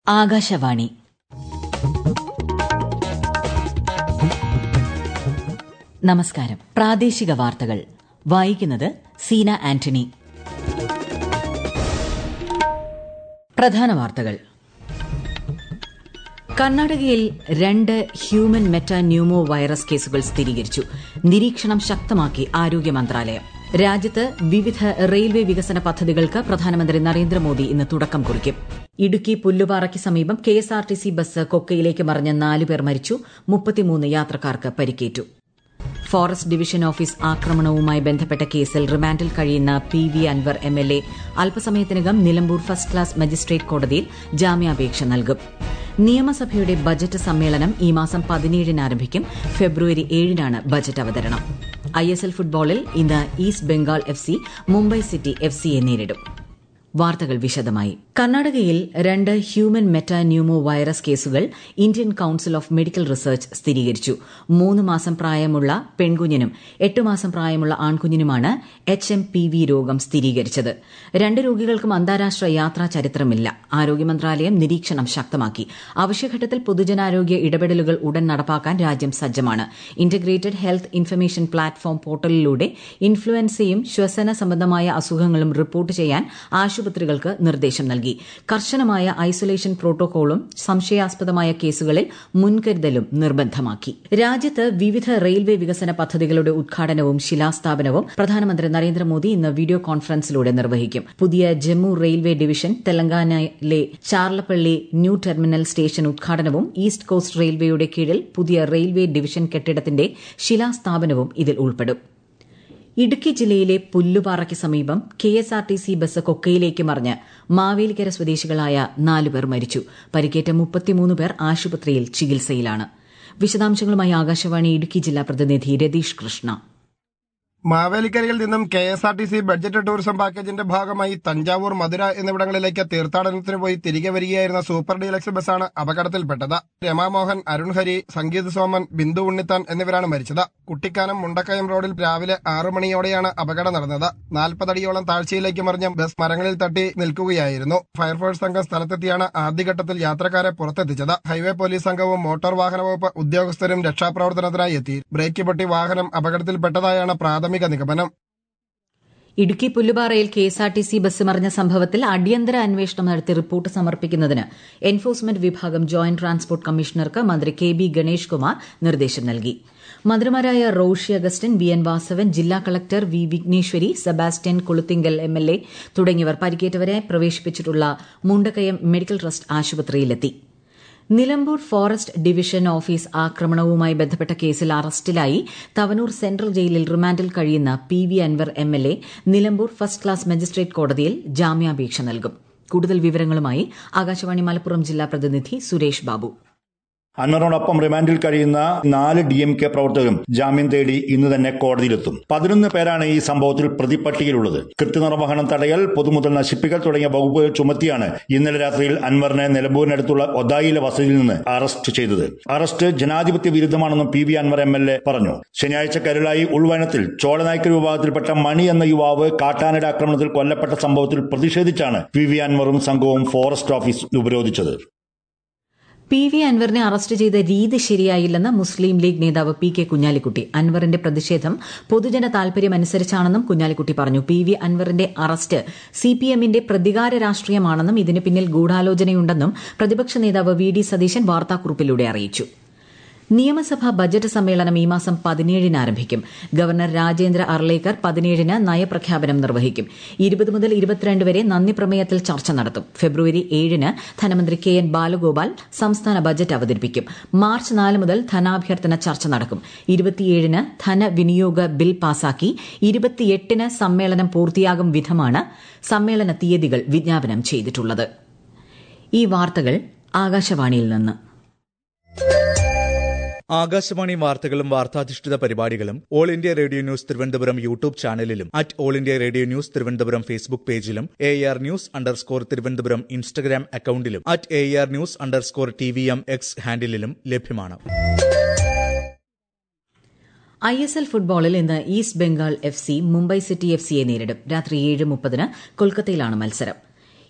ആകാശവാണി നമസ്കാരം പ്രാദേശിക വാർത്തകൾ വായിക്കുന്നത് സീന ആന്റണി പ്രധാന വാർത്തകൾ കർണാടകയിൽ രണ്ട് ഹ്യൂമൻ മെറ്റാന്യൂമോ വൈറസ് കേസുകൾ സ്ഥിരീകരിച്ചു നിരീക്ഷണം ശക്തമാക്കി ആരോഗ്യ മന്ത്രാലയം രാജ്യത്ത് വിവിധ റെയിൽവേ വികസന പദ്ധതികൾക്ക് പ്രധാനമന്ത്രി നരേന്ദ്രമോദി ഇന്ന് തുടക്കം കുറിക്കും ഇടുക്കി പുല്ലുപാറയ്ക്ക് സമീപം കെഎസ്ആർടിസി ബസ് കൊക്കയിലേക്ക് മറിഞ്ഞ് നാലുപേർ മരിച്ചു മുപ്പത്തിമൂന്ന് യാത്രക്കാർക്ക് പരിക്കേറ്റു ഫോറസ്റ്റ് ഡിവിഷൻ ഓഫീസ് ആക്രമണവുമായി ബന്ധപ്പെട്ട കേസിൽ റിമാൻഡിൽ കഴിയുന്ന P V Anvar M L A അല്പസമയത്തിനകം നിലമ്പൂർ ഫസ്റ്റ് ക്ലാസ് മജിസ്ട്രേറ്റ് കോടതിയിൽ ജാമ്യാപേക്ഷ നൽകും നിയമസഭയുടെ ബജറ്റ് സമ്മേളനം ഈ മാസം പതിനേഴിന് ആരംഭിക്കും ഫെബ്രുവരി ഏഴിനാണ് ബജറ്റ് അവതരണം ഐ എസ് എൽ ഫുട്ബോളിൽ ഇന്ന് east Bengal F C Mumbai city F സിയെ നേരിടും വാർത്തകൾ വിശദമായി കർണാടകയിൽ രണ്ട് ഹ്യൂമൻ മെറ്റാന്യൂമോ വൈറസ് കേസുകൾ Indian council of medical research സ്ഥിരീകരിച്ചു മൂന്ന് മാസം പ്രായമുള്ള പെൺകുഞ്ഞിനും എട്ട് മാസം പ്രായമുള്ള ആൺകുഞ്ഞിനുമാണ് എച്ച് എം പി വി രോഗം സ്ഥിരീകരിച്ചത് രണ്ട് രോഗികൾക്കും അന്താരാഷ്ട്ര യാത്രാ ചരിത്രമില്ല ആരോഗ്യ മന്ത്രാലയം നിരീക്ഷണം ശക്തമാക്കി അവശ്യഘട്ടത്തിൽ പൊതുജനാരോഗ്യ ഇടപെടലുകൾ ഉടൻ നടപ്പാക്കാൻ രാജ്യം സജ്ജമാണ് ഇന്റഗ്രേറ്റഡ് ഹെൽത്ത് ഇൻഫർമേഷൻ പ്ലാറ്റ്ഫോം പോർട്ടലിലൂടെ ഇൻഫ്ലുവൻസയും ശ്വസന സംബന്ധമായ അസുഖങ്ങളും റിപ്പോർട്ട് ചെയ്യാൻ ആശുപത്രികൾക്ക് നിർദ്ദേശം നൽകി കർശനമായ ഐസൊലേഷൻ പ്രോട്ടോകോളും സംശയാസ്പദമായ കേസുകളിൽ മുൻകരുതലും നിർബന്ധമാക്കി രാജ്യത്ത് വിവിധ റെയിൽവേ വികസന പദ്ധതികളുടെ ഉദ്ഘാടനവും ശിലാസ്ഥാപനവും പ്രധാനമന്ത്രി നരേന്ദ്രമോദി ഇന്ന് വീഡിയോ കോൺഫറൻസിലൂടെ നിർവഹിക്കും പുതിയ ജമ്മു റെയിൽവേ ഡിവിഷൻ തെലങ്കാനയിലെ ചാർലപ്പള്ളി ന്യൂ ടെർമിനൽ സ്റ്റേഷൻ ഉദ്ഘാടനവും ഈസ്റ്റ് കോസ്റ്റ് റെയിൽവേയുടെ കീഴിൽ പുതിയ റെയിൽവേ ഡിവിഷൻ കെട്ടിടത്തിന്റെ ശിലാസ്ഥാപനവും ഇതിൽ ഉൾപ്പെടും ഇടുക്കി ജില്ലയിലെ പുല്ലുപാറയ്ക്ക് സമീപം കെഎസ്ആർടിസി ബസ് കൊക്കയിലേക്ക് മറിഞ്ഞ് മാവേലിക്കര സ്വദേശികളായ നാലുപേർ മരിച്ചു പരിക്കേറ്റ മുപ്പത്തിമൂന്ന് പേർ ആശുപത്രിയിൽ ചികിത്സയിലാണ് വിശദാംശങ്ങളുമായി ആകാശവാണി ഇടുക്കി ജില്ലാ പ്രതിനിധി രതീഷ് കൃഷ്ണ മാവേലിക്കരയിൽ നിന്നും K S R T C budget tourism പാക്കേജിന്റെ ഭാഗമായി തഞ്ചാവൂർ മധുര എന്നിവിടങ്ങളിലേക്ക് തീർത്ഥാടനത്തിന് പോയി തിരികെ വരികയായിരുന്ന സൂപ്പർ ഡീലക്സ് ബസ്സാണ് അപകടത്തിൽപ്പെട്ടത് രമാമോഹൻ അരുൺ ഹരി സംഗീത് സോമൻ ബിന്ദു ഉണ്ണിത്താൻ എന്നിവരാണ് മരിച്ചത് കുട്ടിക്കാനം മുണ്ടക്കയം റോഡിൽ രാവിലെ ആറു മണിയോടെയാണ് അപകടം നടന്നത് നാൽപ്പതടിയോളം താഴ്ചയിലേക്ക് മറിഞ്ഞ ബസ് മരങ്ങളിൽ തട്ടി നിൽക്കുകയായിരുന്നു ഫയർഫോഴ്സ് സംഘം സ്ഥലത്തെത്തിയാണ് ആദ്യഘട്ടത്തിൽ യാത്രക്കാരെ പുറത്തെത്തിച്ചത് ഹൈവേ പോലീസ് സംഘവും മോട്ടോർ വാഹന വകുപ്പ് ഉദ്യോഗസ്ഥരും രക്ഷാപ്രവർത്തനത്തിനായി എത്തി ബ്രേക്ക് പൊട്ടി വാഹനം അപകടത്തിൽപ്പെട്ടതായാണ് പ്രാഥമിക നിഗമനം ഇടുക്കി പുല്ലുപാറയിൽ കെഎസ്ആർടിസി ബസ് മറിഞ്ഞ സംഭവത്തിൽ അടിയന്തര അന്വേഷണം നടത്തി റിപ്പോർട്ട് സമർപ്പിക്കുന്നതിന് എൻഫോഴ്സ്മെന്റ് വിഭാഗം ജോയിന്റ് ട്രാൻസ്പോർട്ട് കമ്മീഷണർക്ക് മന്ത്രി കെ ബി ഗണേഷ് കുമാർ നിർദ്ദേശം നൽകി മന്ത്രിമാരായ റോഷി അഗസ്റ്റിൻ വി എൻ വാസവൻ ജില്ലാ collector V Vigneshwari Sebastian Kuluthinkal M L A തുടങ്ങിയവർ പരിക്കേറ്റവരെ പ്രവേശിപ്പിച്ചിട്ടുള്ള മുണ്ടക്കയം മെഡിക്കൽ ട്രസ്റ്റ് ആശുപത്രിയിലെത്തി നിലമ്പൂർ ഫോറസ്റ്റ് ഡിവിഷൻ ഓഫീസ് ആക്രമണവുമായി ബന്ധപ്പെട്ട കേസിൽ അറസ്റ്റിലായി തവനൂർ സെൻട്രൽ ജയിലിൽ റിമാൻഡിൽ കഴിയുന്ന P V Anvar M L A Nilambur first class magistrate കോടതിയിൽ ജാമ്യാപേക്ഷ നൽകും കൂടുതൽ വിവരങ്ങളുമായി ആകാശവാണി മലപ്പുറം ജില്ലാ പ്രതിനിധി സുരേഷ് ബാബു അൻവറിനോടൊപ്പം റിമാൻഡിൽ കഴിയുന്ന നാല് ഡി എം കെ പ്രവർത്തകരും ജാമ്യം തേടി ഇന്ന് തന്നെ കോടതിയിലെത്തും പതിനൊന്ന് പേരാണ് ഈ സംഭവത്തിൽ പ്രതിപട്ടികയിലുള്ളത് കൃത്യനിർവഹണം തടയൽ പൊതുമുതൽ നശിപ്പിക്കൽ തുടങ്ങിയ വകുപ്പുകൾ ചുമത്തിയാണ് ഇന്നലെ രാത്രിയിൽ അൻവറിനെ നിലമ്പൂരിനടുത്തുള്ള ഒതായിലെ വസതിയിൽ നിന്ന് അറസ്റ്റ് ചെയ്തത് അറസ്റ്റ് ജനാധിപത്യ വിരുദ്ധമാണെന്നും P V Anvar M L A പറഞ്ഞു ശനിയാഴ്ച കരുളായി ഉൾവനത്തിൽ ചോളനായ്ക്കർ വിഭാഗത്തിൽപ്പെട്ട മണി എന്ന യുവാവ് കാട്ടാനയുടെ ആക്രമണത്തിൽ കൊല്ലപ്പെട്ട സംഭവത്തിൽ പ്രതിഷേധിച്ചാണ് പി വി അൻവറും സംഘവും ഫോറസ്റ്റ് ഓഫീസ് ഉപരോധിച്ചത് പി വി അൻവറിനെ അറസ്റ്റ് ചെയ്ത രീതി ശരിയായില്ലെന്ന് മുസ്ലിം ലീഗ് നേതാവ് പി കെ കുഞ്ഞാലിക്കുട്ടി അൻവറിന്റെ പ്രതിഷേധം പൊതുജന താൽപര്യമനുസരിച്ചാണെന്നും കുഞ്ഞാലിക്കുട്ടി പറഞ്ഞു പി വി അൻവറിന്റെ അറസ്റ്റ് സിപിഎമ്മിന്റെ പ്രതികാര രാഷ്ട്രീയമാണെന്നും ഇതിന് പിന്നിൽ ഗൂഢാലോചനയുണ്ടെന്നും പ്രതിപക്ഷ നേതാവ് വി ഡി സതീശൻ വാർത്താക്കുറിപ്പിലൂടെ അറിയിച്ചു നിയമസഭാ ബജറ്റ് സമ്മേളനം ഈ മാസം പതിനേഴിന് ആരംഭിക്കും ഗവർണർ രാജേന്ദ്ര അർലേക്കർ പതിനേഴിന് നയപ്രഖ്യാപനം നിർവഹിക്കും ഇരുപത് മുതൽ ഇരുപത്തിരണ്ട് വരെ നന്ദി പ്രമേയത്തിൽ ചർച്ച നടത്തും ഫെബ്രുവരി ഏഴിന് ധനമന്ത്രി കെ എൻ ബാലഗോപാൽ സംസ്ഥാന ബജറ്റ് അവതരിപ്പിക്കും മാർച്ച് നാല് മുതൽ ധനാഭ്യർത്ഥന ചർച്ച നടക്കും ഇരുപത്തിയേഴിന് ധനവിനിയോഗ ബിൽ പാസാക്കി ഇരുപത്തിയെട്ടിന് സമ്മേളനം പൂർത്തിയാകും വിധമാണ് സമ്മേളന തീയതികൾ വിജ്ഞാപനം ചെയ്തിട്ടുള്ളത് ഈ വാർത്തകൾ ആകാശവാണിയിൽ നിന്ന് ആകാശവാണി വാർത്തകളും വാർത്താധിഷ്ഠിത പരിപാടികളും all India radio news Thiruvananthapuram YouTube ചാനലിലും at all India radio news Thiruvananthapuram Facebook പേജിലും A R news underscore Thiruvananthapuram Instagram അക്കൌണ്ടിലും at A R news underscore T V M X ഹാൻഡിലും ലഭ്യമാണ് ഐ എസ് എൽ ഫുട്ബോളിൽ ഇന്ന് east Bengal F C Mumbai city F സിയെ നേരിടും രാത്രി ഏഴ് മുപ്പതിന് കൊൽക്കത്തയിലാണ് മത്സരം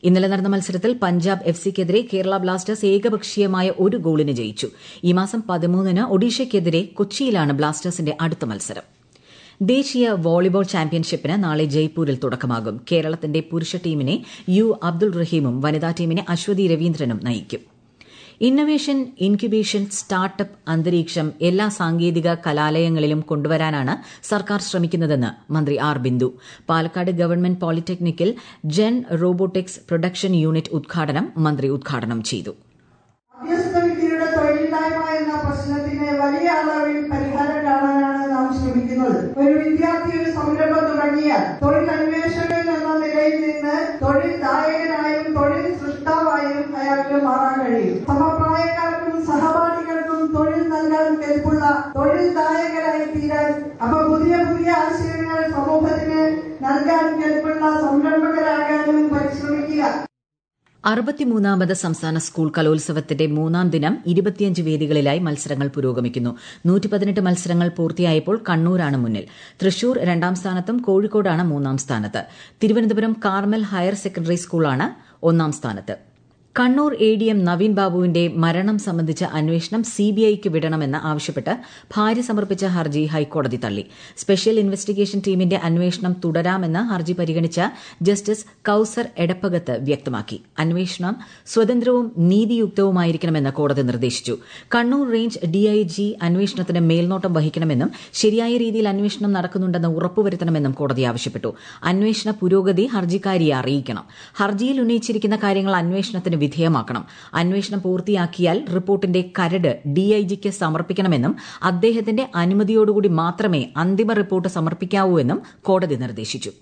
ഇന്നലെ നടന്ന മത്സരത്തിൽ പഞ്ചാബ് എഫ് സിക്കെതിരെ കേരള ബ്ലാസ്റ്റേഴ്സ് ഏകപക്ഷീയമായ ഒരു ഗോളിന് ജയിച്ചു ഈ മാസം പതിമൂന്നിന് ഒഡീഷയ്ക്കെതിരെ കൊച്ചിയിലാണ് ബ്ലാസ്റ്റേഴ്സിന്റെ അടുത്ത മത്സരം ദേശീയ വോളിബോൾ ചാമ്പ്യൻഷിപ്പിന് നാളെ ജയ്പൂരിൽ തുടക്കമാകും കേരളത്തിന്റെ പുരുഷ ടീമിനെ യു അബ്ദുൾ റഹീമും വനിതാ ടീമിനെ അശ്വതി രവീന്ദ്രനും നയിക്കും ഇന്നൊവേഷൻ ഇൻക്യുബേഷൻ സ്റ്റാർട്ടപ്പ് അന്തരീക്ഷം എല്ലാ സാങ്കേതിക കലാലയങ്ങളിലും കൊണ്ടുവരാനാണ് സർക്കാർ ശ്രമിക്കുന്നതെന്ന് മന്ത്രി ആർ ബിന്ദു പാലക്കാട് ഗവൺമെന്റ് പോളിടെക്നിക്കിൽ ജെൻ റോബോട്ടിക്സ് പ്രൊഡക്ഷൻ യൂണിറ്റ് ഉദ്ഘാടനം മന്ത്രി ഉദ്ഘാടനം ചെയ്തു അഭ്യസ്ത വിദ്യയുടെ തൊഴിലില്ലായ്മ എന്ന പ്രശ്നത്തിന് വലിയ അളവിൽ പരിഹാരം കാണാനാണ് നാം ശ്രമിക്കുന്നത് ഒരു വിദ്യാർത്ഥി ഒരു സംരംഭം തുടങ്ങിയാൽ തൊഴിൽ അന്വേഷകൻ എന്ന നിലയിൽ നിന്ന് തൊഴിൽ ദായകനായും തൊഴിൽ സൃഷ്ടാവായും അയാൾക്ക് മാറാൻ കഴിയും സമപ്രായക്കാർക്കും സഹപാഠികൾക്കും തൊഴിൽ നൽകാൻ കെൽപ്പുള്ള തൊഴിൽ ദായകരായി തീരാൻ അപ്പൊ പുതിയ പുതിയ ആശയങ്ങൾ സമൂഹത്തിന് നൽകാൻ കെൽപ്പുള്ള സംരംഭകരാകാനും പരിശ്രമിക്കുക അറുപത്തിമൂന്നാമത് സംസ്ഥാന സ്കൂൾ കലോത്സവത്തിന്റെ മൂന്നാം ദിനം ഇരുപത്തിയഞ്ച് വേദികളിലായി മത്സരങ്ങൾ പുരോഗമിക്കുന്നു നൂറ്റി പതിനെട്ട് മത്സരങ്ങൾ പൂർത്തിയായപ്പോൾ കണ്ണൂരാണ് മുന്നിൽ തൃശൂർ രണ്ടാം സ്ഥാനത്തും കോഴിക്കോടാണ് മൂന്നാം സ്ഥാനത്ത് തിരുവനന്തപുരം കാർമൽ ഹയർ സെക്കൻഡറി സ്കൂളാണ് ഒന്നാം സ്ഥാനത്ത് Kannur A D M Naveen ബാബുവിന്റെ മരണം സംബന്ധിച്ച അന്വേഷണം സിബിഐക്ക് വിടണമെന്ന് ആവശ്യപ്പെട്ട് ഭാര്യ സമർപ്പിച്ച ഹർജി ഹൈക്കോടതി തള്ളി സ്പെഷ്യൽ ഇൻവെസ്റ്റിഗേഷൻ ടീമിന്റെ അന്വേഷണം തുടരാമെന്ന് ഹർജി പരിഗണിച്ച ജസ്റ്റിസ് കൌസർ എടപ്പകത്ത് വ്യക്തമാക്കി അന്വേഷണം സ്വതന്ത്രവും നീതിയുക്തവുമായിരിക്കണമെന്ന് കോടതി നിർദ്ദേശിച്ചു കണ്ണൂർ റേഞ്ച് ഡിഐജി അന്വേഷണത്തിന് മേൽനോട്ടം വഹിക്കണമെന്നും ശരിയായ രീതിയിൽ അന്വേഷണം നടക്കുന്നുണ്ടെന്ന് ഉറപ്പുവരുത്തണമെന്നും കോടതി ആവശ്യപ്പെട്ടു അന്വേഷണ പുരോഗതി ഹർജിക്കാരിയെ അറിയിക്കണം ഹർജിയിൽ ഉന്നയിച്ചിരിക്കുന്ന കാര്യങ്ങൾ അന്വേഷണത്തിന് വിധേയമാക്കണം അന്വേഷണം പൂർത്തിയാക്കിയാൽ റിപ്പോർട്ടിന്റെ കരട് ഡിഐജിക്ക് സമർപ്പിക്കണമെന്നും അദ്ദേഹത്തിന്റെ അനുമതിയോടുകൂടി മാത്രമേ അന്തിമ റിപ്പോർട്ട് സമർപ്പിക്കാവൂ എന്നും കോടതി നിർദ്ദേശിച്ചു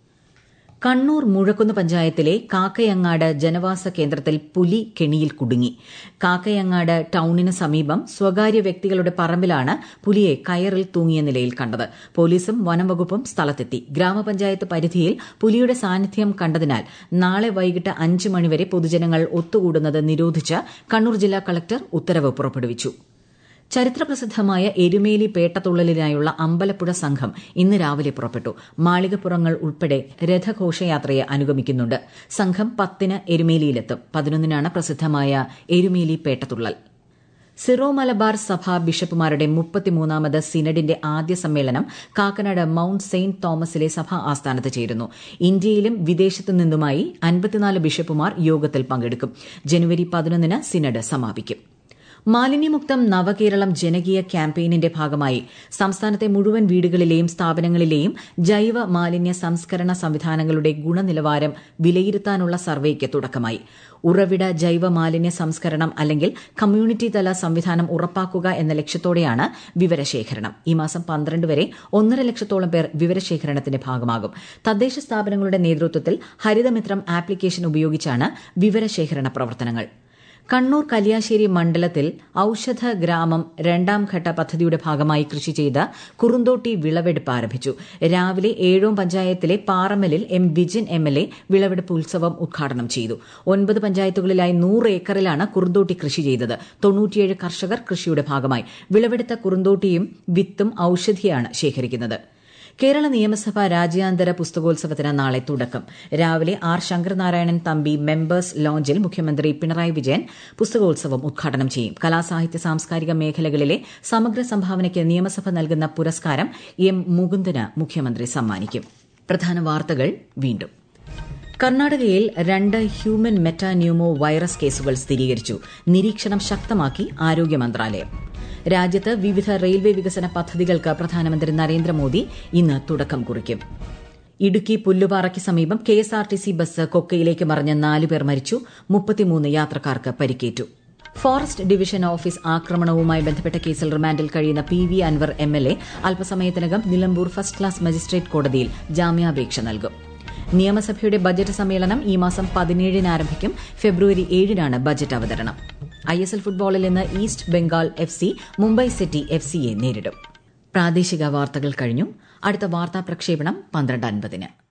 കണ്ണൂർ മുഴക്കുന്ന് പഞ്ചായത്തിലെ കാക്കയങ്ങാട് ജനവാസ കേന്ദ്രത്തിൽ പുലി കെണിയിൽ കുടുങ്ങി കാക്കയങ്ങാട് ടൌണിന് സമീപം സ്വകാര്യ വ്യക്തികളുടെ പറമ്പിലാണ് പുലിയെ കയറിൽ തൂങ്ങിയ നിലയിൽ കണ്ടത് പോലീസും വനംവകുപ്പും സ്ഥലത്തെത്തി ഗ്രാമപഞ്ചായത്ത് പരിധിയിൽ പുലിയുടെ സാന്നിധ്യം കണ്ടതിനാൽ നാളെ വൈകിട്ട് അഞ്ച് മണിവരെ പൊതുജനങ്ങൾ ഒത്തുകൂടുന്നത് നിരോധിച്ച് കണ്ണൂർ ജില്ലാ കളക്ടർ ഉത്തരവ് പുറപ്പെടുവിച്ചു ചരിത്രപ്രസിദ്ധമായ എരുമേലി പേട്ടതുള്ളലിനായുള്ള അമ്പലപ്പുഴ സംഘം ഇന്ന് രാവിലെ പുറപ്പെട്ടു മാളികപ്പുറങ്ങൾ ഉൾപ്പെടെ രഥഘോഷയാത്രയെ അനുഗമിക്കുന്നുണ്ട് സംഘം പത്തിന് എരുമേലിയിലെത്തും പതിനൊന്നിനാണ് പ്രസിദ്ധമായ എരുമേലി പേട്ടതുള്ളൽ സിറോ മലബാർ സഭ ബിഷപ്പുമാരുടെ മുപ്പത്തിമൂന്നാമത് സിനഡിന്റെ ആദ്യ സമ്മേളനം കാക്കനാട് മൌണ്ട് സെയിന്റ് തോമസിലെ സഭാ ആസ്ഥാനത്ത് ചേരുന്നു ഇന്ത്യയിലും വിദേശത്തു നിന്നുമായി അൻപത്തിനാല് ബിഷപ്പുമാർ യോഗത്തിൽ പങ്കെടുക്കും ജനുവരി പതിനൊന്നിന് സിനഡ് സമാപിക്കും മാലിന്യമുക്തം നവകേരളം ജനകീയ ക്യാമ്പയിനിന്റെ ഭാഗമായി സംസ്ഥാനത്തെ മുഴുവൻ വീടുകളിലെയും സ്ഥാപനങ്ങളിലെയും ജൈവ മാലിന്യ സംസ്കരണ സംവിധാനങ്ങളുടെ ഗുണനിലവാരം വിലയിരുത്താനുള്ള സർവേക്ക് തുടക്കമായി ഉറവിട ജൈവ മാലിന്യ സംസ്കരണം അല്ലെങ്കിൽ കമ്മ്യൂണിറ്റി തല സംവിധാനം ഉറപ്പാക്കുക എന്ന ലക്ഷ്യത്തോടെയാണ് വിവരശേഖരണം ഈ മാസം പന്ത്രണ്ട് വരെ ഒന്നര ലക്ഷത്തോളം പേർ വിവരശേഖരണത്തിന്റെ ഭാഗമാകും തദ്ദേശ സ്ഥാപനങ്ങളുടെ നേതൃത്വത്തിൽ ഹരിതമിത്രം ആപ്ലിക്കേഷൻ ഉപയോഗിച്ചാണ് വിവരശേഖരണ പ്രവർത്തനങ്ങൾ കണ്ണൂർ കല്യാശ്ശേരി മണ്ഡലത്തിൽ ഔഷധ ഗ്രാമം രണ്ടാം ഘട്ട പദ്ധതിയുടെ ഭാഗമായി കൃഷി ചെയ്ത കുറുന്തോട്ടി വിളവെടുപ്പ് ആരംഭിച്ചു രാവിലെ ഏഴോം പഞ്ചായത്തിലെ പാറമലിൽ M Vijin M L A വിളവെടുപ്പ് ഉത്സവം ഉദ്ഘാടനം ചെയ്തു ഒൻപത് പഞ്ചായത്തുകളിലായി നൂറ് ഏക്കറിലാണ് കുറുന്തോട്ടി കൃഷി ചെയ്തത് തൊണ്ണൂറ്റിയേഴ് കർഷകർ കൃഷിയുടെ ഭാഗമായി വിളവെടുത്ത കുറുന്തോട്ടിയും വിത്തും ഔഷധിയാണ് ശേഖരിക്കുന്നത് കേരള നിയമസഭ രാജ്യാന്തര പുസ്തകോത്സവത്തിന് നാളെ തുടക്കം രാവിലെ ആർ ശങ്കരനാരായണൻ തമ്പി മെമ്പേഴ്സ് ലോഞ്ചിൽ മുഖ്യമന്ത്രി പിണറായി വിജയൻ പുസ്തകോത്സവം ഉദ്ഘാടനം ചെയ്യും കലാസാഹിത്യ സാംസ്കാരിക മേഖലകളിലെ സമഗ്ര സംഭാവനയ്ക്ക് നിയമസഭ നൽകുന്ന പുരസ്കാരം എം മുകുന്ദന് മുഖ്യമന്ത്രി സമ്മാനിക്കും പ്രധാന വാർത്തകൾ വീണ്ടും കർണാടകയിൽ രണ്ട് ഹ്യൂമൻ മെറ്റാന്യൂമോ വൈറസ് കേസുകൾ സ്ഥിരീകരിച്ചു നിരീക്ഷണം ശക്തമാക്കി ആരോഗ്യ മന്ത്രാലയം രാജ്യത്ത് വിവിധ റെയിൽവേ വികസന പദ്ധതികൾക്ക് പ്രധാനമന്ത്രി നരേന്ദ്രമോദി ഇന്ന് തുടക്കം കുറിക്കും ഇടുക്കി പുല്ലുപാറയ്ക്ക് സമീപം കെഎസ്ആർടിസി ബസ് കൊക്കയിലേക്ക് മറിഞ്ഞ് നാലുപേർ മരിച്ചു മുപ്പത്തിമൂന്ന് യാത്രക്കാർക്ക് പരിക്കേറ്റു ഫോറസ്റ്റ് ഡിവിഷൻ ഓഫീസ് ആക്രമണവുമായി ബന്ധപ്പെട്ട കേസിൽ റിമാൻഡിൽ കഴിയുന്ന P V Anvar M L A അല്പസമയത്തിനകം നിലമ്പൂർ ഫസ്റ്റ് ക്ലാസ് മജിസ്ട്രേറ്റ് കോടതിയിൽ ജാമ്യാപേക്ഷ നൽകും നിയമസഭയുടെ ബജറ്റ് സമ്മേളനം ഈ മാസം പതിനേഴിന് ആരംഭിക്കും ഫെബ്രുവരി ഏഴിനാണ് ബജറ്റ് അവതരണം ഐ എസ് എൽ ഫുട്ബോളിൽ ഇന്ന് east Bengal F C Mumbai city F സിയെ നേരിടും പ്രാദേശിക വാർത്തകൾ കഴിഞ്ഞു അടുത്ത വാർത്താ പ്രക്ഷേപണം പന്ത്രണ്ട് അൻപതിന്